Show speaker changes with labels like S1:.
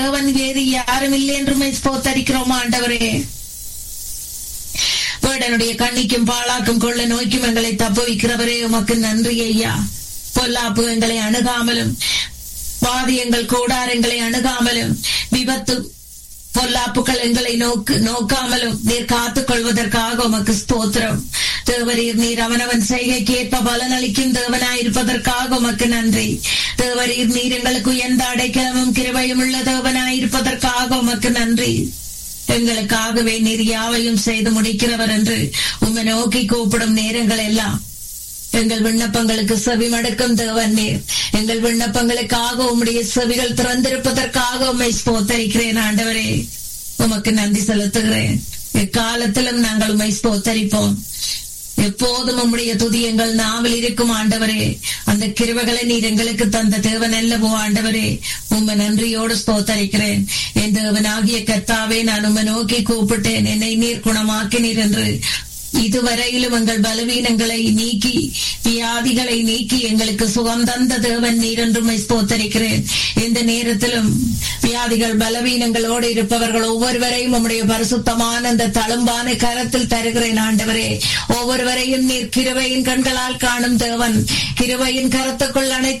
S1: தேவன் வேறு யாரும் இல்லை என்று ஸ்தோத்தரிக்கிறோம் ஆண்டவரே வேடனுடைய கண்ணிக்கும் பாழாக்கும் கொள்ள நோய்க்கும் எங்களை தப்புவிக்கிறவரே உமக்கு நன்றி ஐயா பொல்லாப்பு எங்களை அணுகாமலும் வாதி எங்கள் கூடாரங்களை அணுகாமலும் விபத்து பொல்லாப்புகள் எங்களை நோக்கு நோக்காமலும் நீர் காத்துக் கொள்வதற்காக உமக்கு ஸ்தோத்திரம் தேவரீர் நீர் அவனவன் செய்கைக்கு ஏற்ப பலனளிக்கும் தேவனாயிருப்பதற்காக உமக்கு நன்றி தேவரீர் நீர் எங்களுக்கு எந்த அடைக்கலமும் கிருபையும் உள்ள தேவனாயிருப்பதற்காக உமக்கு நன்றி எங்களுக்காகவே நீர் யாவையும் செய்து முடிக்கிறவர் என்று உம்மை நோக்கி கூப்பிடும் நேரங்கள் எல்லாம் எங்கள் விண்ணப்பங்களுக்கு செவி மடக்கும் தேவன் நீர் எங்கள் விண்ணப்பங்களுக்காக உம்முடைய செவிகள் திறந்திருப்பதற்காக உம்மை ஸ்தோத்தரிக்கிறேன் ஆண்டவரே உமக்கு நன்றி செலுத்துகிறேன் எக்காலத்திலும் நாங்கள் உம்மை ஸ்தோத்தரிப்போம் எப்போதும் உம்முடைய துதி எங்கள் நாவில் இருக்கும் ஆண்டவரே அந்த கிருவகளை நீர் எங்களுக்கு தந்த தேவன் அல்லவோ ஆண்டவரே உம்மை நன்றியோடு ஸ்தோத்தரிக்கிறேன் என் தேவனாகிய கத்தாவே நான் உம்மை நோக்கி கூப்பிட்டேன் என்னை நீர் குணமாக்கினீர் என்று இதுவரையிலும் எங்கள் பலவீனங்களை நீக்கி வியாதிகளை நீக்கி எங்களுக்கு சுகம் தந்த தேவன் நீர் என்றும் ஸ்தோத்தரிக்கிறேன் இந்த நேரத்திலும் வியாதிகள் பலவீனங்களோடு இருப்பவர்கள் ஒவ்வொருவரையும் உம்முடைய பரிசுத்தமான அந்த தழும்பான கரத்தில் தருகிறேன் ஆண்டவரே ஒவ்வொருவரையும் நீர் கிருவையின் கண்களால் காணும் தேவன் கிருவையின் கரத்துக்குள் அனைத்து